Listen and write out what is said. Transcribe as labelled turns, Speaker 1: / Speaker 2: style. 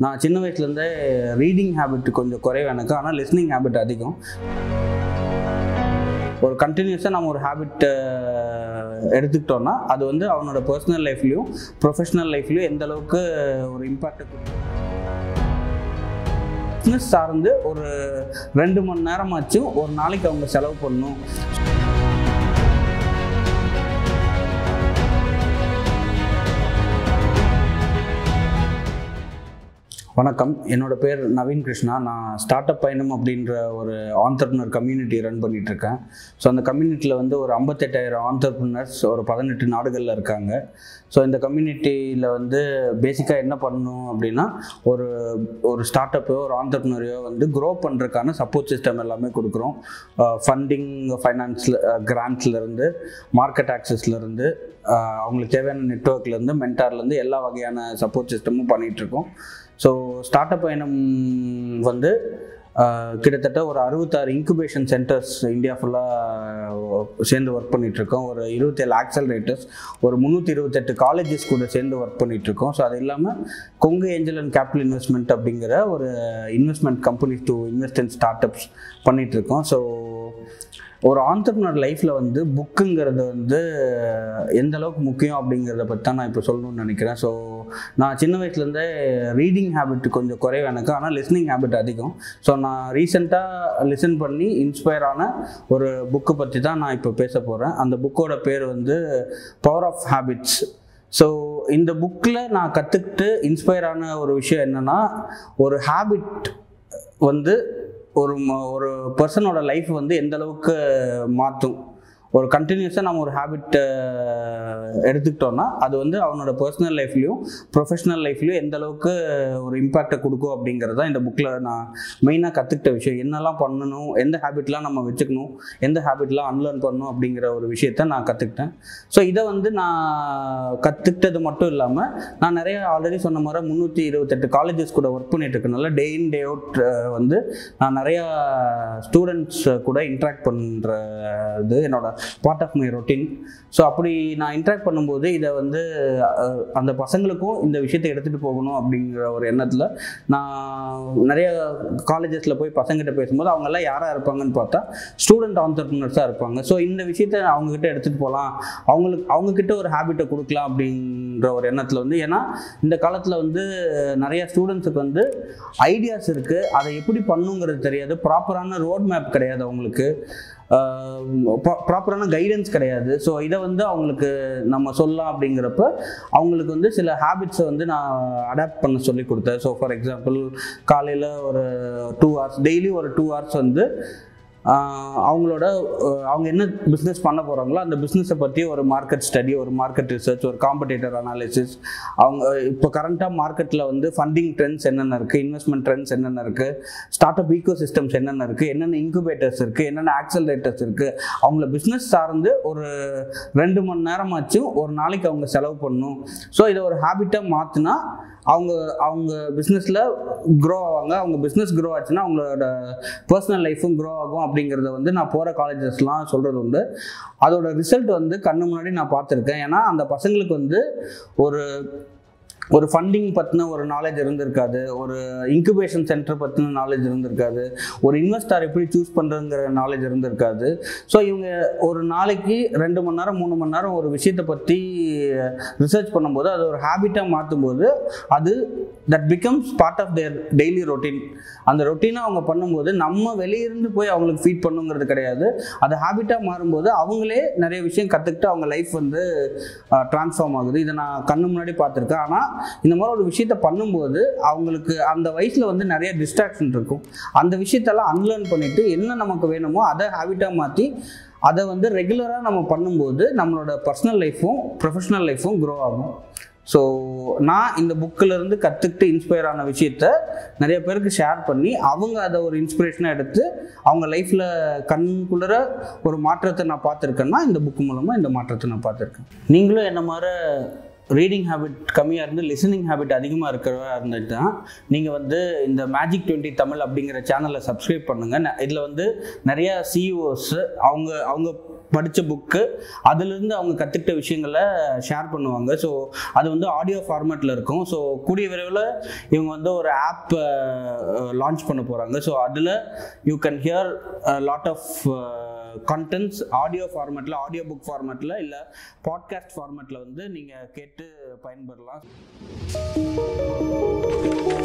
Speaker 1: நான் சின்ன வயசுலேருந்தே ரீடிங் ஹேபிட் கொஞ்சம் குறைவு எனக்கு ஆனால் லிஸ்னிங் ஹேபிட் அதிகம் ஒரு கண்டினியூஸாக நம்ம ஒரு ஹேபிட் எடுத்துக்கிட்டோம்னா அது வந்து அவனோட பர்சனல் லைஃப்லையும் ப்ரொஃபஷனல் லைஃப்லையும் எந்த அளவுக்கு ஒரு இம்பாக்டை கொடுக்கும் பிஸ்னஸ் சார்ந்து ஒரு ரெண்டு மணி நேரமாச்சும் ஒரு நாளைக்கு அவங்க செலவு பண்ணணும் வணக்கம் என்னோட பேர் நவீன் கிருஷ்ணா நான் ஸ்டார்ட் அப் பயணம் அப்படின்ற ஒரு ஆண்டர்பனர் கம்யூனிட்டி ரன் பண்ணிட்டு இருக்கேன் ஸோ அந்த கம்யூனிட்டியில் வந்து ஒரு ஐம்பத்தெட்டாயிரம் ஆண்டர்பனர்ஸ் ஒரு பதினெட்டு நாடுகளில் இருக்காங்க ஸோ இந்த கம்யூனிட்டியில் வந்து பேசிக்காக என்ன பண்ணணும் அப்படின்னா ஒரு ஒரு ஸ்டார்ட் அப்போ ஒரு ஆண்டர்பனரையோ வந்து க்ரோ பண்ணுறதுக்கான சப்போர்ட் சிஸ்டம் எல்லாமே கொடுக்குறோம் ஃபண்டிங் ஃபைனான்ஸில் கிராண்ட்ஸ்லேருந்து மார்க்கெட் ஆக்சஸ்லேருந்து அவங்களுக்கு தேவையான நெட்ஒர்க்லேருந்து மென்டார்லேருந்து எல்லா வகையான சப்போர்ட் சிஸ்டமும் பண்ணிகிட்ருக்கோம் ஸோ ஸ்டார்ட் அப் பயணம் வந்து ஆஹ், கிட்டத்தட்ட ஒரு அறுபத்தாறு இன்குபேஷன் சென்டர்ஸ் இந்தியா ஃபுல்லாக சேர்ந்து ஒர்க் பண்ணிகிட்ருக்கோம் ஒரு இருபத்தேழு ஆக்சலரேட்டர்ஸ் ஒரு முந்நூற்றி இருபத்தெட்டு காலேஜஸ் கூட சேர்ந்து ஒர்க் பண்ணிகிட்ருக்கோம் ஸோ அது இல்லாமல் Kongu angel and capital investment அப்படிங்கிற ஒரு investment companies to invest in startups பண்ணிகிட்ருக்கோம் ஸோ ஒரு ஆண்டர்பனர் லைஃப்பில் வந்து புக்குங்கிறது வந்து எந்த அளவுக்கு முக்கியம் அப்படிங்கிறத பற்றி தான் நான் இப்போ சொல்லணும்னு நினைக்கிறேன் ஸோ நான் சின்ன வயசுலேருந்தே ரீடிங் ஹேபிட் கொஞ்சம் குறைவு எனக்கு ஆனால் லிஸ்னிங் ஹேபிட் அதிகம் ஸோ நான் ரீசெண்டாக லிசன் பண்ணி இன்ஸ்பயர் ஆன ஒரு புக்கு பற்றி தான் நான் இப்போ பேச போகிறேன் அந்த புக்கோட பேர் வந்து பவர் ஆஃப் ஹேபிட்ஸ் ஸோ இந்த புக்கில் நான் கற்றுக்கிட்டு இன்ஸ்பயர் ஆன ஒரு விஷயம் என்னென்னா ஒரு ஹேபிட் வந்து ஒரு ம- ஒரு பர்சனோட லைஃப் வந்து எந்த அளவுக்கு மாற்றும் ஒரு கண்டினியூஸாக நம்ம ஒரு ஹேபிட் எடுத்துக்கிட்டோம்னா அது வந்து அவனோட பர்சனல் லைஃப்லையும் ப்ரொஃபஷனல் லைஃப்லையும் எந்த அளவுக்கு ஒரு இம்பாக்டை கொடுக்கும் அப்படிங்கிறது தான் இந்த புக்கில் நான் மெயினாக கற்றுக்கிட்ட விஷயம் என்னெல்லாம் பண்ணணும் எந்த ஹேபிட்லாம் நம்ம வச்சுக்கணும் எந்த ஹேபிட்லாம் அன்லேர்ன் பண்ணணும் அப்படிங்கிற ஒரு விஷயத்த நான் கற்றுக்கிட்டேன் ஸோ இதை வந்து நான் கற்றுக்கிட்டது மட்டும் இல்லாமல் நான் நிறைய ஆல்ரெடி சொன்ன மாதிரி முந்நூற்றி இருபத்தெட்டு காலேஜஸ் கூட ஒர்க் பண்ணிட்டு இருக்கனால டே இன் டே அவுட் வந்து நான் நிறையா ஸ்டூடெண்ட்ஸ் கூட இன்ட்ராக்ட் பண்ணுறது என்னோட part of my routine so அப்படி நான் இன்ட்ராக்ட் பண்ணும்போது இதை வந்து அஹ், அந்த பசங்களுக்கும் இந்த விஷயத்தை எடுத்துகிட்டு போகணும் அப்படிங்கிற ஒரு எண்ணத்தில் நான் நிறைய காலேஜஸில் போய் பசங்கிட்ட பேசும்போது அவங்கெல்லாம் யாராக இருப்பாங்கன்னு பார்த்தா ஸ்டூடெண்ட் ஆண்டர்பனர்ஸாக இருப்பாங்க ஸோ இந்த விஷயத்தை அவங்கக்கிட்ட எடுத்துகிட்டு போகலாம் அவங்களுக்கு அவங்கக்கிட்ட ஒரு ஹேபிட்டை கொடுக்கலாம் அப்படின்ற ஒரு எண்ணத்தில் வந்து ஏன்னா இந்த காலத்தில் வந்து நிறைய ஸ்டூடெண்ட்ஸுக்கு வந்து ஐடியாஸ் இருக்குது அதை எப்படி பண்ணுங்கிறது தெரியாது ப்ராப்பரான ரோட் மேப் கிடையாது அவங்களுக்கு ப்ராப்பரான கைடன்ஸ் கிடையாது ஸோ இதை வந்து அவங்களுக்கு நம்ம சொல்லலாம் அப்படிங்கிறப்ப அவங்களுக்கு வந்து சில ஹேபிட்ஸை வந்து நான் அடாப்ட் பண்ண சொல்லி கொடுத்தேன் ஸோ ஃபார் எக்ஸாம்பிள் காலையில் ஒரு டூ ஹவர்ஸ் டெய்லி ஒரு டூ ஹவர்ஸ் வந்து ஆஹ் அவங்களோட அஹ் அவங்க என்ன பிஸ்னஸ் பண்ண போகிறாங்களோ அந்த பிஸ்னஸை பற்றி ஒரு மார்க்கெட் ஸ்டடி ஒரு மார்க்கெட் ரிசர்ச் ஒரு காம்படேட்டர் அனாலிசிஸ் அவங்க இப்போ கரண்ட்டாக மார்க்கெட்டில் வந்து ஃபண்டிங் ட்ரெண்ட்ஸ் என்னென்ன இருக்குது இன்வெஸ்ட்மெண்ட் ட்ரெண்ட்ஸ் என்னென்ன இருக்குது ஸ்டார்ட் அப் ஈக்கோ சிஸ்டம்ஸ் என்னென்ன இருக்குது என்னென்ன இன்குபேட்டர்ஸ் இருக்குது என்னென்ன ஆக்சலரேட்டர்ஸ் இருக்குது அவங்கள பிஸ்னஸ் சார்ந்து ஒரு ரெண்டு மணி நேரமாச்சும் ஒரு நாளைக்கு அவங்க செலவு பண்ணணும் ஸோ இதை ஒரு ஹேபிட்டாக மாற்றினா அவங்க அவங்க பிஸ்னஸில் க்ரோ ஆவாங்க அவங்க பிஸ்னஸ் க்ரோ ஆச்சுன்னா அவங்களோட பர்சனல் லைஃப்பும் க்ரோ ஆகும் அப்படிங்கிறத வந்து நான் போகிற காலேஜஸ்லாம் சொல்கிறது உண்டு அதோட ரிசல்ட் வந்து கண்ணு முன்னாடி நான் பார்த்துருக்கேன் ஏன்னா அந்த பசங்களுக்கு வந்து ஒரு ஒரு ஃபண்டிங் பற்றின ஒரு நாலேஜ் இருந்திருக்காது ஒரு இன்குபேஷன் சென்டர் பற்றின நாலேஜ் இருந்திருக்காது ஒரு இன்வெஸ்டார் எப்படி சூஸ் பண்ணுறதுங்கிற நாலேஜ் இருந்திருக்காது ஸோ இவங்க ஒரு நாளைக்கு ரெண்டு மணி நேரம் மூணு மணி நேரம் ஒரு விஷயத்தை பற்றி ரிசர்ச் பண்ணும்போது அது ஒரு ஹேபிட்டாக மாற்றும்போது அது that becomes part of their daily routine அந்த ரொட்டீனை அவங்க பண்ணும்போது நம்ம வெளியிருந்து போய் அவங்களுக்கு ஃபீட் பண்ணுங்கிறது கிடையாது அது ஹேபிட்டாக மாறும்போது அவங்களே நிறைய விஷயம் கற்றுக்கிட்டு அவங்க லைஃப் வந்து ட்ரான்ஸ்ஃபார்ம் ஆகுது இதை நான் கண்ணு முன்னாடி பார்த்துருக்கேன் ஆனால் இந்த மாதிரி ஒரு விஷயத்த பண்ணும்போது அவங்களுக்கு அந்த வயசில் வந்து நிறைய டிஸ்ட்ராக்ஷன் இருக்கும் அந்த விஷயத்தெல்லாம் அன்லேர்ன் பண்ணிவிட்டு என்ன நமக்கு வேணுமோ அதை ஹேபிட்டாக மாற்றி அதை வந்து ரெகுலராக நம்ம பண்ணும்போது நம்மளோட பர்சனல் லைஃப்பும் ப்ரொஃபஷனல் லைஃப்பும் க்ரோ ஆகும் ஸோ நான் இந்த புக்கில் இருந்து கற்றுக்கிட்டு இன்ஸ்பயர் ஆன விஷயத்த நிறைய பேருக்கு ஷேர் பண்ணி அவங்க அதை ஒரு இன்ஸ்பிரேஷனாக எடுத்து அவங்க லைஃப்பில் கண்குளிர ஒரு மாற்றத்தை நான் பார்த்துருக்கேன்னா இந்த புக் மூலமாக இந்த மாற்றத்தை நான் பார்த்துருக்கேன் நீங்களும் என்ன மாதிரி ரீடிங் ஹேபிட் கம்மியாக இருந்து லிசனிங் ஹேபிட் அதிகமாக இருக்கிறதா இருந்துச்சுன்னா நீங்கள் வந்து இந்த மேஜிக் டுவெண்ட்டி தமிழ் அப்படிங்கிற சேனலை சப்ஸ்கிரைப் பண்ணுங்கள் இதில் வந்து நிறைய சிஇஓஸ் அவங்க அவங்க படித்த புக்கு அதுலேருந்து அவங்க கற்றுக்கிட்ட விஷயங்களை ஷேர் பண்ணுவாங்க ஸோ அது வந்து ஆடியோ ஃபார்மேட்டில் இருக்கும் ஸோ கூடிய விரைவில் இவங்க வந்து ஒரு ஆப் லான்ச் பண்ண போகிறாங்க ஸோ அதில் you can hear lot of contents audio ஃபார்மேட்டில் ஆடியோ புக் ஃபார்மேட்டில் இல்லை பாட்காஸ்ட் ஃபார்மேட்டில் வந்து நீங்கள் கேட்டு பயன்பெறலாம்